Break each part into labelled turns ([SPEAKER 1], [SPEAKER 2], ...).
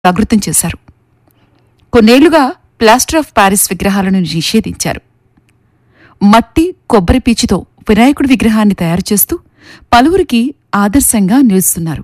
[SPEAKER 1] జాగృతం చేశారు కొన్నేళ్లుగా ప్లాస్టర్ ఆఫ్ ప్యారిస్ విగ్రహాలను నిషేధించారు మట్టి కొబ్బరి పీచుతో వినాయకుడి విగ్రహాన్ని తయారు చేస్తూ పలువురికి ఆదర్శంగా నిలుస్తున్నారు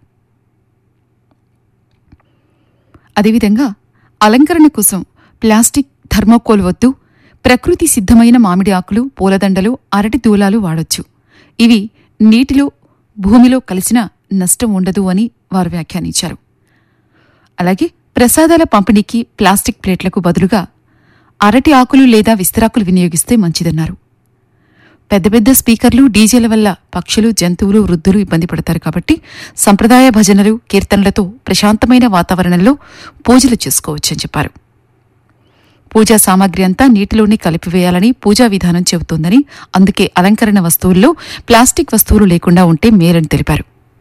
[SPEAKER 1] అదేవిధంగా అలంకరణ కోసం ప్లాస్టిక్ థర్మోకోల్ వద్దు ప్రకృతి సిద్ధమైన మామిడి ఆకులు పూలదండలు అరటి దూలాలు వాడొచ్చు ఇవి నీటిలో భూమిలో కలిసిన నష్టం ఉండదు అని వారు వ్యాఖ్యానించారు అలాగే ప్రసాదాల పంపిణీకి ప్లాస్టిక్ ప్లేట్లకు బదులుగా అరటి ఆకులు లేదా విస్తరాకులు వినియోగిస్తే మంచిదన్నారు పెద్ద పెద్ద స్పీకర్లు డీజేల వల్ల పక్షులు జంతువులు వృద్ధులు ఇబ్బంది పడతారు కాబట్టి సంప్రదాయ భజనలు కీర్తనలతో ప్రశాంతమైన వాతావరణంలో పూజలు చేసుకోవచ్చని చెప్పారు పూజా సామాగ్రి అంతా నీటిలోనే కలిపివేయాలని పూజా విధానం చెబుతోందని అందుకే అలంకరణ వస్తువుల్లో ప్లాస్టిక్ వస్తువులు లేకుండా ఉంటే మేలని తెలిపారు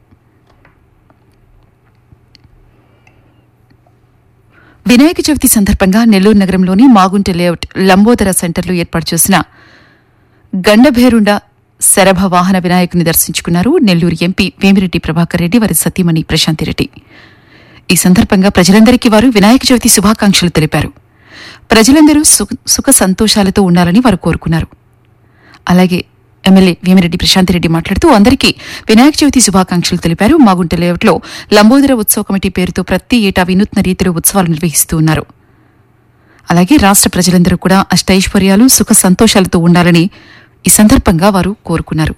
[SPEAKER 1] వినాయక చవితి సందర్భంగా నెల్లూరు నగరంలోని మాగుంట లేఅవుట్ లంబోదర సెంటర్లో ఏర్పాటు చేసిన గండభేరుండ శరభ వాహన వినాయకుని దర్శించుకున్నారు నెల్లూరు ఎంపీ వేమిరెడ్డి ప్రభాకర్ రెడ్డి వారి సతీమణి ప్రశాంతిరెడ్డి ఈ సందర్భంగా ప్రజలందరికీ వారు వినాయక చవితి శుభాకాంక్షలు తెలిపారు ప్రజలందరూ సుఖ- సుఖ సంతోషాలతో ఉండాలని వారు కోరుకున్నారు అలాగే ఎమ్మెల్యే వేమిరెడ్డి ప్రశాంతిరెడ్డి మాట్లాడుతూ అందరికీ వినాయక చవితి శుభాకాంక్షలు తెలిపారు మాగుంట లేఅవుట్లో లంబోదర ఉత్సవ కమిటీ పేరుతో ప్రతి ఏటా వినూత్న రీతిలో ఉత్సవాలు నిర్వహిస్తూ ఉన్నారు అలాగే రాష్ట్ర ప్రజలందరూ కూడా అష్టైశ్వర్యాలు సుఖ సంతోషాలతో ఉండాలని ఈ సందర్భంగా వారు కోరుకున్నారు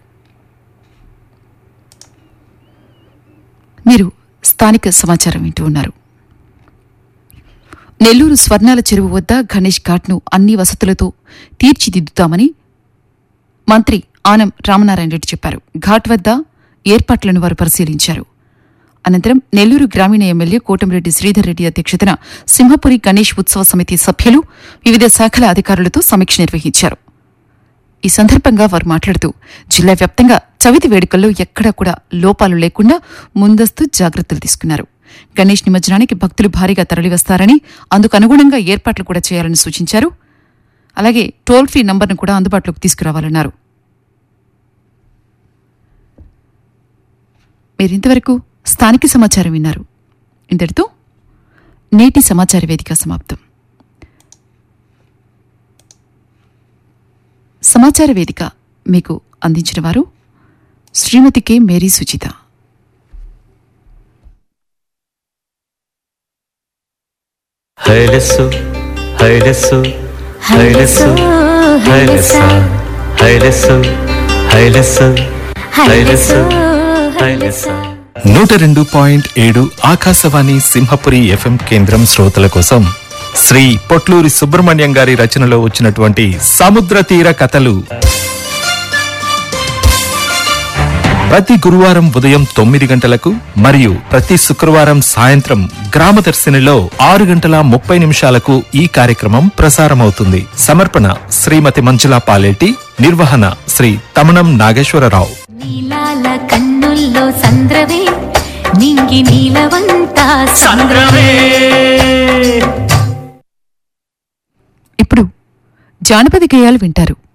[SPEAKER 1] మీరు స్థానిక సమాచారం వింటూ ఉన్నారు నెల్లూరు స్వర్ణాల చెరువు వద్ద గణేష్ ఘాట్ను అన్ని వసతులతో తీర్చిదిద్దుతామని మంత్రి ఆనం రామనారాయణ రెడ్డి చెప్పారు ఘాట్ వద్ద ఏర్పాట్లను వారు పరిశీలించారు అనంతరం నెల్లూరు గ్రామీణ ఎమ్మెల్యే కోటంరెడ్డి శ్రీధర్ రెడ్డి అధ్యక్షతన సింహపురి గణేష్ ఉత్సవ సమితి సభ్యులు వివిధ శాఖల అధికారులతో సమీక్ష నిర్వహించారు ఈ సందర్భంగా వారు మాట్లాడుతూ జిల్లా వ్యాప్తంగా చవితి వేడుకల్లో ఎక్కడా కూడా లోపాలు లేకుండా ముందస్తు జాగ్రత్తలు తీసుకున్నారు గణేష్ నిమజ్జనానికి భక్తులు భారీగా తరలివస్తారని అందుకు అనుగుణంగా ఏర్పాట్లు కూడా చేయాలని సూచించారు అలాగే టోల్ ఫ్రీ నంబర్ను కూడా అందుబాటులోకి తీసుకురావాలన్నారు మీరింతవరకు స్థానిక సమాచారం విన్నారు ఇంతటితో నేటి సమాచార వేదిక సమాప్తం సమాచార వేదిక మీకు అందించిన వారు శ్రీమతి కె మేరీ సుచిత
[SPEAKER 2] హైలెస్సు హైలెస్సు హైలెస్సు హైలెస్స హైలెస్సు హైలెస్సు హైలెస్సు హైలెస్స
[SPEAKER 3] నూట రెండు పాయింట్ ఏడు ఆకాశవాణి సింహపురి ఎఫ్ఎం కేంద్రం శ్రోతల కోసం శ్రీ పొట్లూరి సుబ్రహ్మణ్యం గారి రచనలో వచ్చినటువంటి సముద్ర తీర కథలు ప్రతి గురువారం ఉదయం తొమ్మిది గంటలకు మరియు ప్రతి శుక్రవారం సాయంత్రం గ్రామదర్శినిలో ఆరు గంటల ముప్పై నిమిషాలకు ఈ కార్యక్రమం ప్రసారమవుతుంది సమర్పణ శ్రీమతి మంజులా పాలేటి నిర్వహణ శ్రీ తమణం నాగేశ్వరరావు
[SPEAKER 4] నీలాల కన్నుల్లో సంద్రవే నింగి నీలవంతా
[SPEAKER 2] సంద్రమే
[SPEAKER 1] ఇప్పుడు జానపద గేయాలు వింటారు